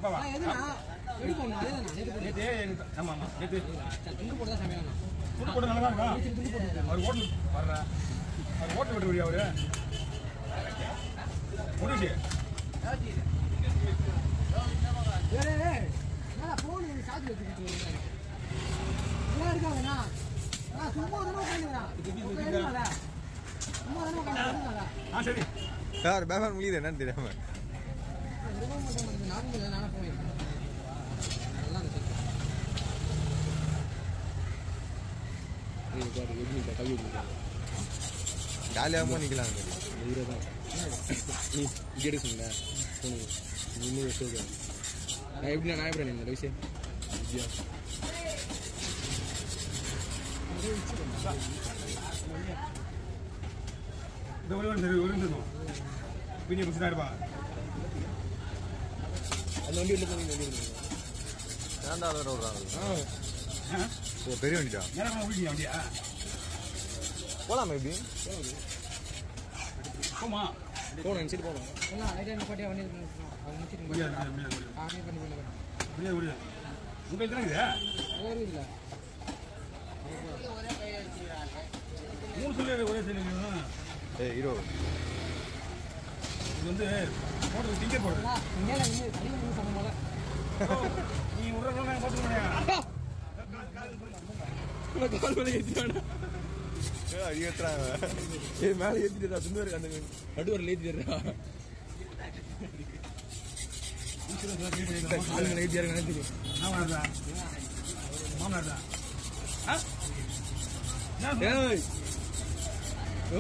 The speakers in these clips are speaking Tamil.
அப்பாவா எதுனா ரெடி பண்ணணும் அதே தானே நேற்று போட்டு நேத்து எங்க- ஆமா ஆமா நேத்து துண்டு போட்டு தான் சமையலாம் துண்டு போட்டு நல்லா தான் இருக்கா அவர் ஹோட்டல் வர்ற அவர் ஹோட்டல் விட்டு வழியா அவரு முடிச்சு என்னடா போன் சார்ஜ் வச்சுக்கிட்டு வரீங்க? எல்லாம் இருக்காங்கண்ணா நான் சும்மா தானே உட்காந்துக்கிறேன் சும்மா தானே உட்காந்துக்கிறேன் ஆ சரி யார் பேப்பர் முடியுது என்னன்னு தெரியாம நார்மல் நானே போவேன் நல்லா இருந்துச்சு ஜாலியாகவும் நிக்கலாம் நீ இங்கே எடுக்க சொன்ன போனு நீ இன்னும் வச்சுருக்க நான் எப்படி நான் எப்படி இந்த விஷயம் வித்யா இந்த ஒரு சரி ஒரு நிமிஷம் பின்னி பிடிச்சிட்டா இருப்பா அந்த வண்டி வெளில போனீங்க வண்டி எடுக்க ஏன்டா அதை விடுறாங்க ஆ ஓ பெரிய வண்டிடா நேரம் ஓடிட்டீங்க வண்டியா போலாமா எப்படி போமா போனோம் இந்த சைடு போனோம் எல்லாம் லைட்டாக நிப்பாட்டியா வண்டி அவங்க முடிச்சிட்டு முடியாது முடியாது முடியாது ஆமே பண்ணி பண்ணி முடியாது முடியாது உங்க இதுல இருக்குது வேறு இல்லை மூணு சொல்லி ஒரே சொல்லி ஏ ஹீரோ இது வந்து போடுறது டிக்கெட் போடுறது மேலே வந்து தனியாக வந்து சொன்ன போல நீ விடுறவங்க நாங்கள் பார்த்துக்கணும் கால் மேலே ஏற்றிட்டானா ஏற்றுறாங்க ஏ மேலே ஏற்றிட்டா துண்டு அந்த நடுவரில் ஏற்றிட்டா கால் மேலே ஏற்றியாரு நினைக்கிறேன் மாமனார் தான் மாமனார் தான் ஆ என்ன ஏய் ஓ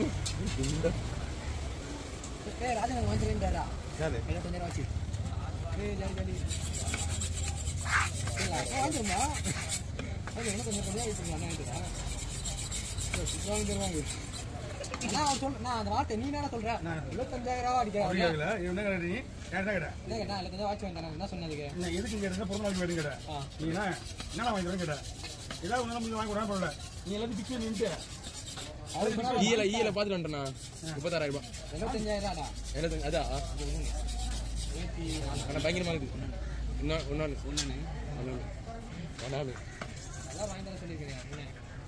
ஏய் ராஜா எனக்கு வந்துருந்தாரா யாரு என்ன கொஞ்ச நேரம் ஆச்சு ஏய் ஜாலி ஜாலி இல்லை அப்போ வாங்கிருந்தா அது என்ன கொஞ்சம் கொஞ்சம் ஆகிட்டு அண்ணா வாங்கி தருவாங்க நான் அவன் சொல்ல நான் அந்த வார்த்தை நீ என்ன சொல்ற இருபத்தஞ்சாயிரம் ரூபா அடிக்கிறேன் அப்படியாகல என்ன கடை நீ கேட்டா கடை என்ன கேட்டா இல்லை கொஞ்சம் வாட்ச் வாங்க என்ன சொன்னதுக்கு என்ன எதுக்கு கேட்டா பிறந்த நாளைக்கு வேணும் கடை ஆ. நீ என்ன என்ன வாங்கி தரேன் கடை ஏதாவது ஒன்று நம்ம வாங்கி விடாம போடல நீ எல்லாத்தையும் பிச்சு நின்றுட்டு ஈயல ஈயல பார்த்துட்டு வந்துட்டேண்ணா முப்பத்தாறாயிரம் ரூபாய் இருபத்தஞ்சாயிரம் ரூபாடா என்ன அதா ஆனால் பயங்கரமாக இருக்குது இன்னும் ஒன்றாள் ஒன்று ஒன்றாள் ஒன்றாள் நல்லா வாங்கி தர சொல்லியிருக்கேன் என்ன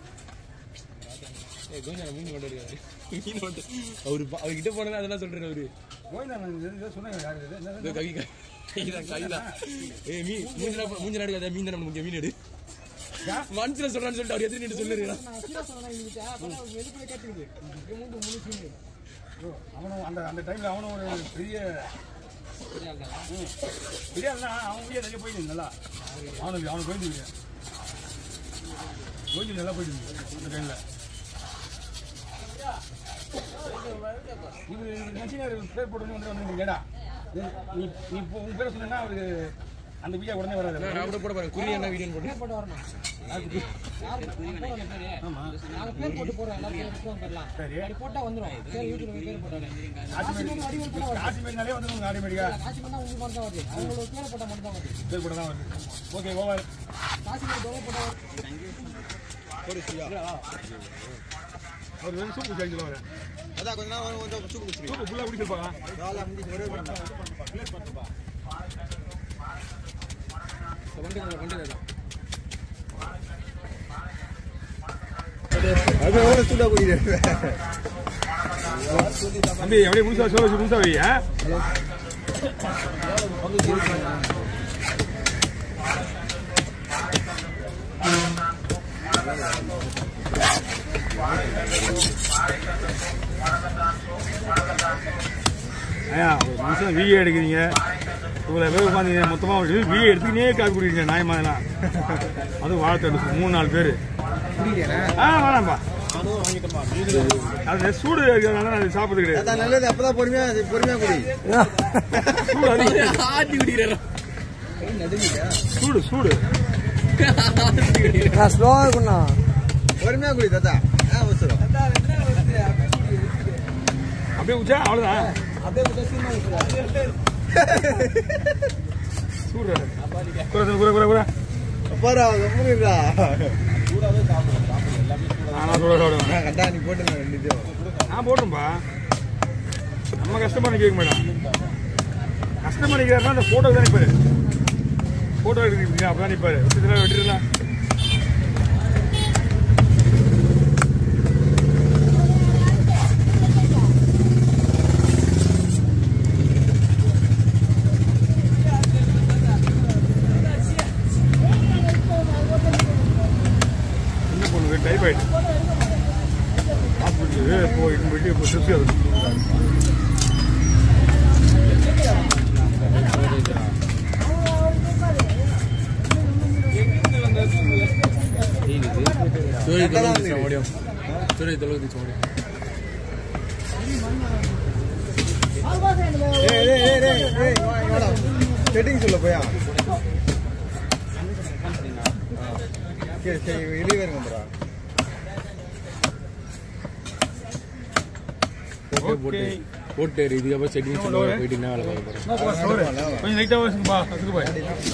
ஏ கொஞ்சம் மீன் கொண்டு வருவாரு மீன் கொண்டு அவரு பா- அவர்கிட்ட போனதா அதெல்லாம் சொல்றாரு அவரு கோயிந்தா நான் இது சொன்னேன் யாரு இது? என்ன- இதோ கவி கைதான் கைதான் ஏ மீன் மூஞ்சி நாள் மூஞ்சி நாடு கதை மீன் தானே முக்கிய மீன் எடு யா? மனசுல சொல்றான்னு சொல்லிட்டு அவர் எத்தனை நின்று சொல்லுறா நான் சீரா சொன்னேன் இவங்கிட்ட அப்பதான் அவர் வெளிப்படையா கேட்டுக்குது இது மூணு மூணு சீனு ஐயோ, அவனும் அந்த அந்த டைம்ல அவனும் ஒரு பெரிய சரியா இருக்கா ம், பெரிய ஆளுனா அவன் முடியாது நிறைய போயிட்டு நல்லா அவனுக்கு அவனுக்கு போயிட்டு போயிட்டு நல்லா போயிட்டு அந்த டைம்ல இவர் நச்சினார் பேர் போட்டு வந்து வந்து கேடா நீ நீ இப்போ உன் பேரை சொன்னா அவருக்கு அந்த வீடியோ உடனே வராது நான் கூட போட போறேன் குறி என்ன வீடியோ போட்டு பேர் போட்டு வரணும் யாருக்கு போடுற பேரு ஆமா நாங்க பேர் போட்டு போடுறோம் எல்லாரும் பேர் போட்டு வந்துடலாம் சரி அப்படி போட்டா வந்துரும் சரி யூடியூப்ல பேர் போட்டாரு காசிமேடு வடிவல் கூட வருது காசிமேடுனாலே வந்து உங்களுக்கு ஆட்டோமேட்டிக்கா காசு பண்ணா உங்களுக்கு மட்டும் தான் வருது அவங்களோட பேரை போட்டா மட்டும் தான் வருது பேர் போட தான் வருது ஓகே ஓவர் காசு பண்ணி டொலை போட்டா அவர் வந்து சூப்பு செஞ்சு சொல்லுவாரு அதான் கொஞ்ச நேரம் கொஞ்சம் சூப்பு குடிச்சிருக்கேன் சூப்பு ஃபுல்லாக குடிச்சிருப்பாங்க வேலை முடிஞ்சு ஒரே பண்ண வண்டி வண்டி தான் அது எவ்வளோ சூடாக குடிக்கிறேன் தம்பி அப்படியே முழுசா சொல்ல வச்சு முழுசா வையா ஐயா ஒரு மனுஷன் வீடியோ எடுக்கிறீங்க இவ்வளோ பேர் உட்காந்து மொத்தமாக வீடியோ எடுத்துக்கினே காப்பி குடிக்கிறீங்க நியாயமாதெல்லாம் அதுவும் வாழ்த்து மூணு நாலு பேர் ஆ வேணாம்ப்பா அது சூடு இருக்கிறதுனால நான் சாப்பிட்றது கிடையாது அதான் நல்லது அப்பதான் பொறுமையா பொறுமையா குடி சூடு அதிகம் ஆட்டி குடிக்கிறேன் சூடு சூடு நான் ஸ்லோவா இருக்குண்ணா பொறுமையா குடி தாத்தா ஆ அவசரம் அப்படியே உச்சா அவ்வளோதான் அப்படியே சீமா சூடு குறை குறை குறை குறை பாரு முருகா நான் சூட சாப்பிடுவேன் நான் கண்டா நீ போட்டு நான் ரெண்டு இதுவும் நான் போட்டும்பா நம்ம கஷ்டமா கேட்க மாட்டான் கஷ்டமா நிற்கிறாருன்னா அந்த ஃபோட்டோ தான் இப்போ போட்டோ எடுக்கிறீங்க அப்பதான் நிப்பாரு இதெல்லாம் வெட்டிடலாம் சின்ன பொண்ணுக்கு டைபாய்டு ஹாஸ்பிட்டலுக்கு போயிட்டு போயிட்டு இப்போ திருப்பி அது சூரிய தொழுகு முடியும் சூரிய தொழுகு முடியும் ஏய் ஏய் ஏய் ஏய் ஏய் வா இங்க வாடா செட்டிங் சொல்ல போயா சரி சரி வெளியே வருங்க ப்ரோ போட்டு போட்டு போட்டு இதுக்கப்புறம் செட்டிங் சொல்லுவாங்க போயிட்டு என்ன வேலை பார்க்க போகிறேன் கொஞ்சம் லைட்டாக வச்சுக்கப்பா அதுக்கு போய்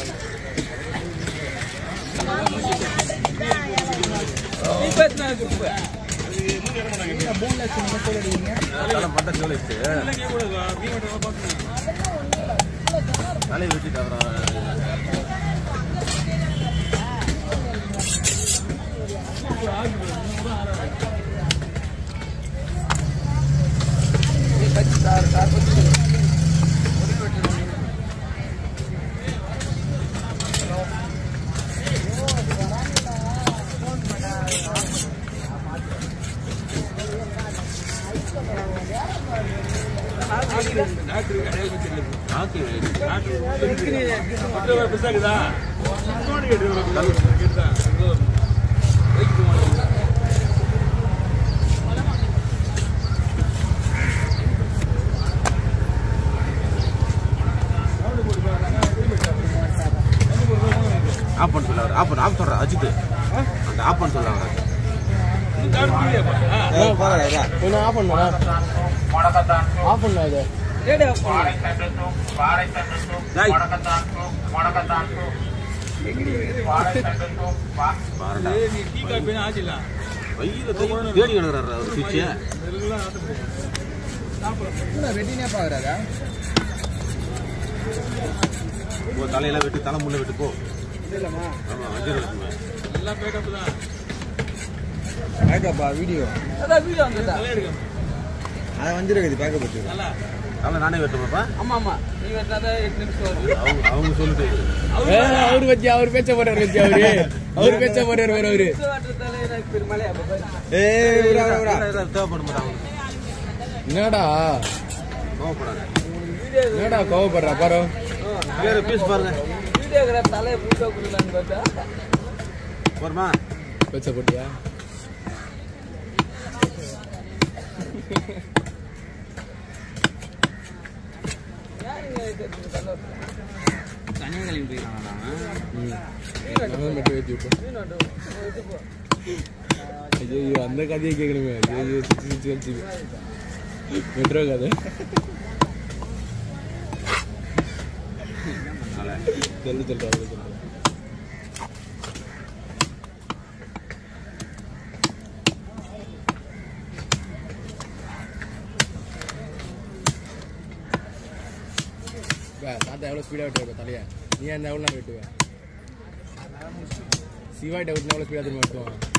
ஆஃப் பண்ண சொல்ல ஆஃப் பண்ண ஆஃப் சொல்ற அஜித் அந்த ஆஃப் பண்ண சொல்ல ஏய் பாருடா கொஞ்சம் ஆஃப் பண்ணுடா ஆஃப் பண்ணா இதை வயிறு தேடி கிடக்குறாரு அவர் சுவிட்சை வெட்டினே பாக்குறாரா போ தலையில வெட்டு தலை முள்ள வெட்டு போ ஆமா வஞ்சிரம் இருக்குமே பேக்கப்பா வீடியோ அது வஞ்சிருக்குது பேக்கப் வச்சு தலை நானே வெட்டுமாப்பா ஆமா ஆமா நீ வெட்டாத எட்டு நிமிஷம் வருது அவங்க அவங்க சொல்லிட்டு அவரு பத்தி அவர் பேச்ச போறாரு பத்தி அவரு அவரு பேச்ச போறாரு வேற அவரு வெட்டுறதால எனக்கு பெருமளை அப்ப பாரு. ஏய் விடா விடா விடா தேவைப்படும் போது அவங்க என்னடா கோவப்படாது என்னடா கோவப்படுறா பாரு வேற பீஸ் பாருங்க வீடியோகிராஃப் தலையை பூஜை கொடுக்கலான்னு பார்த்தா போருமா பேச்ச போட்டியா கன்னியாகுமரி போயிருக்காங்க நானும் மட்டும் ஏற்றி விட்டோம் ஐயோ ஐயோ, அந்த கதையை கேட்கணுமே ஐயோ ஐயோ, சிரிச்சு சிரிச்சு வச்சு மெட்ரோ கதை சொல்லு சொல்றேன் சொல்லு சொல்றேன் பா, தாத்தா எவ்வளோ ஸ்பீடாக வெட்டுவேன் தலையை நீ அந்த எவ்வளோ நான் வெட்டுவேன் சிவாய்ட்ட விட்டு எவ்வளோ ஸ்பீடாக திரும்ப வெட்டுவான்